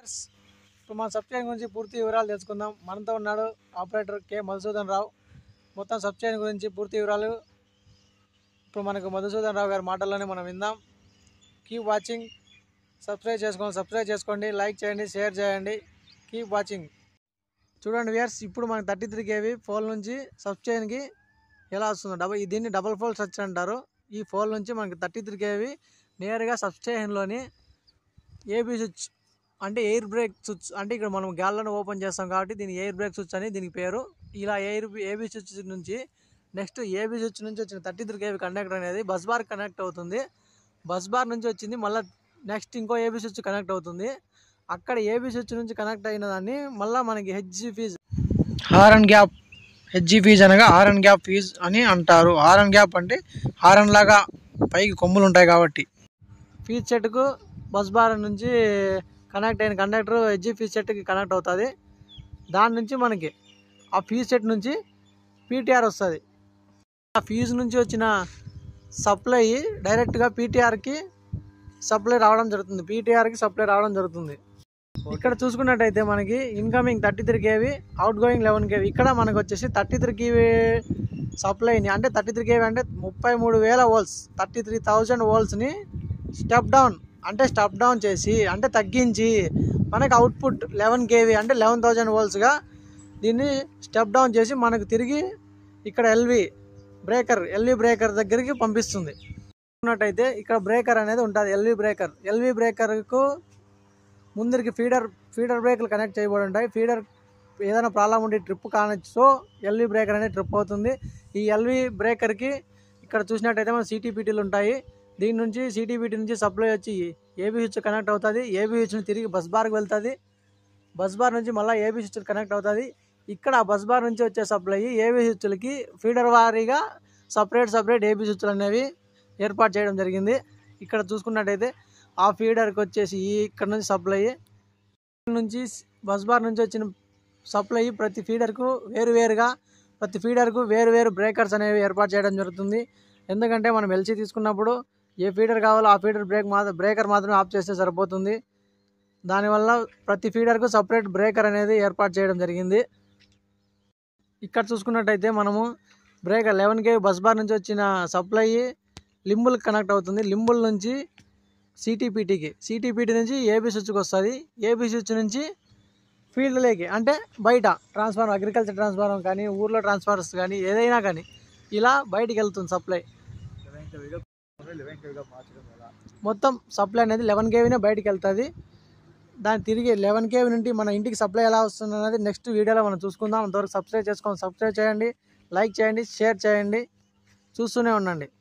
viewers ఇప్పుడు మన subscribe గురించి పూర్తి వివరాలు తెలుసుకుందాం మనతో ఉన్నాడు ఆపరేటర్ కె మధుసూదన్ రావు మొత్తం సబ్స్క్రైబ్ గురించి పూర్తి వివరాలు ఇప్పుడు మనకు మధుసూదన్ రావు గారి మాటల్లోనే మనం విందాం కీప్ వాచింగ్ సబ్స్క్రైబ్ చేసుకోండి సబ్స్క్రైబ్ చేసుకోండి లైక్ చేయండి షేర్ చేయండి కీప్ వాచింగ్ చూడండి వ్యూవర్స్ ఇప్పుడు మనకి థర్టీ త్రీ కేవీ ఫోన్ నుంచి సబ్స్క్రైబ్కి ఎలా వస్తుందో డబల్ దీన్ని డబల్ ఫోల్ సర్చ్ అంటారు ఈ ఫోన్ నుంచి మనకి థర్టీ త్రీ కేవీ నేరుగా సబ్స్టేషన్లోని ఏబీ స్విచ్ అంటే ఎయిర్ బ్రేక్ స్విచ్ అంటే ఇక్కడ మనం గాల్లను ఓపెన్ చేస్తాం కాబట్టి దీని ఎయిర్ బ్రేక్ స్విచ్ అని దీనికి పేరు ఇలా ఎయిర్ ఏబీ స్విచ్ నుంచి నెక్స్ట్ ఏబీ స్విచ్ నుంచి వచ్చిన థర్టీ త్రీ కేవీ కనెక్టర్ అనేది బస్ బార్ కనెక్ట్ అవుతుంది బస్ బార్ నుంచి వచ్చింది మళ్ళీ నెక్స్ట్ ఇంకో ఏబీ స్విచ్ కనెక్ట్ అవుతుంది అక్కడ ఏబీ స్విచ్ నుంచి కనెక్ట్ అయిన దాన్ని మళ్ళీ మనకి HG fuse horn gap HG fuse అనగా హారన్ గ్యాప్ ఫీజ్ అని అంటారు హారన్ గ్యాప్ అంటే హారన్ లాగా పైకి కొమ్ములు ఉంటాయి కాబట్టి ఫీజ్ సెట్కు బస్ బార్ నుంచి కనెక్ట్ అయిన కండక్టర్ హెచ్జీ ఫీజ్ సెట్కి కనెక్ట్ అవుతుంది దాని నుంచి మనకి ఆ ఫీజ్ సెట్ నుంచి పీటీఆర్ వస్తుంది ఆ ఫీజు నుంచి వచ్చిన సప్లై డైరెక్ట్గా పీటీఆర్కి సప్లై రావడం జరుగుతుంది పీటీఆర్కి సప్లై రావడం జరుగుతుంది ఇక్కడ చూసుకున్నట్టయితే మనకి incoming thirty three KV outgoing eleven KV ఇక్కడ మనకు వచ్చేసి థర్టీ త్రీ కేవీ సప్లైని అంటే థర్టీ త్రీ కేవీ అంటే ముప్పై మూడు వేల వోల్స్ థర్టీ త్రీ థౌజండ్ వోల్స్ని స్టెప్ డౌన్ అంటే స్టెప్ డౌన్ చేసి అంటే తగ్గించి మనకి అవుట్పుట్ లెవెన్ కేవీ అంటే లెవెన్ థౌజండ్ వోల్స్గా దీన్ని స్టెప్ డౌన్ చేసి మనకు తిరిగి ఇక్కడ ఎల్వి బ్రేకర్ ఎల్వి బ్రేకర్ దగ్గరికి పంపిస్తుంది ఉన్నట్టయితే ఇక్కడ బ్రేకర్ అనేది ఉంటుంది ఎల్వి బ్రేకర్ ఎల్వి బ్రేకర్కు ముందరికి ఫీడర్ ఫీడర్ బ్రేక్లు కనెక్ట్ చేయబడి ఉంటాయి ఫీడర్ ఏదైనా ప్రాబ్లం ఉండి ట్రిప్ కానొచ్చు సో ఎల్వి బ్రేకర్ అనేది ట్రిప్ అవుతుంది ఈ ఎల్వి బ్రేకర్కి ఇక్కడ చూసినట్టయితే మన సిటీపీటీలు ఉంటాయి దీని నుంచి సిటీపీటీ నుంచి సప్లై వచ్చి ఏబీ స్విచ్ కనెక్ట్ అవుతుంది ఏబీ స్విచ్ తిరిగి బస్ బార్కి వెళ్తుంది బస్ బార్ నుంచి మళ్ళీ ఏబీ స్విచ్ కనెక్ట్ అవుతుంది ఇక్కడ ఆ బస్ బార్ నుంచి వచ్చే సప్లై ఏబీ స్విచ్లకి ఫీడర్ వారీగా సపరేట్ సపరేట్ ఏబీ స్విచ్లు అనేవి ఏర్పాటు చేయడం జరిగింది ఇక్కడ చూసుకున్నట్టయితే ఆ ఫీడర్కి వచ్చేసి ఈ ఇక్కడ నుంచి సప్లై నుంచి బస్ బార్ నుంచి వచ్చిన సప్లై ప్రతి ఫీడర్కు వేరు వేరుగా ప్రతి ఫీడర్కు వేరు వేరు బ్రేకర్స్ అనేవి ఏర్పాటు చేయడం జరుగుతుంది ఎందుకంటే మనం ఎల్సీ తీసుకున్నప్పుడు ఏ ఫీడర్ కావాలో ఆ ఫీడర్ బ్రేక్ మాత్రం బ్రేకర్ మాత్రమే ఆఫ్ చేస్తే సరిపోతుంది దానివల్ల ప్రతి ఫీడర్కు సపరేట్ బ్రేకర్ అనేది ఏర్పాటు చేయడం జరిగింది ఇక్కడ చూసుకున్నట్టయితే మనము breaker eleven K bus bar నుంచి వచ్చిన సప్లై లింబుల్కి కనెక్ట్ అవుతుంది లింబుల్ నుంచి సిటీపీటీకి సిటీపీటీ నుంచి ఏబీ స్విచ్కి వస్తుంది ఏబీ స్విచ్ నుంచి ఫీల్డ్లోకి అంటే బయట ట్రాన్స్ఫార్మర్ అగ్రికల్చర్ ట్రాన్స్ఫార్మర్ కానీ ఊర్లో ట్రాన్స్ఫార్మర్స్ కానీ ఏదైనా కానీ ఇలా బయటికి వెళ్తుంది సప్లై మొత్తం సప్లై అనేది లెవెన్ కేవీనే బయటికి వెళ్తుంది దాన్ని తిరిగి లెవెన్ కేవీ నుండి మన ఇంటికి సప్లై ఎలా వస్తుంది అనేది నెక్స్ట్ వీడియోలో మనం చూసుకుందాం అంతవరకు సబ్స్క్రైబ్ చేసుకోండి సబ్స్క్రైబ్ చేయండి లైక్ చేయండి షేర్ చేయండి చూస్తూనే ఉండండి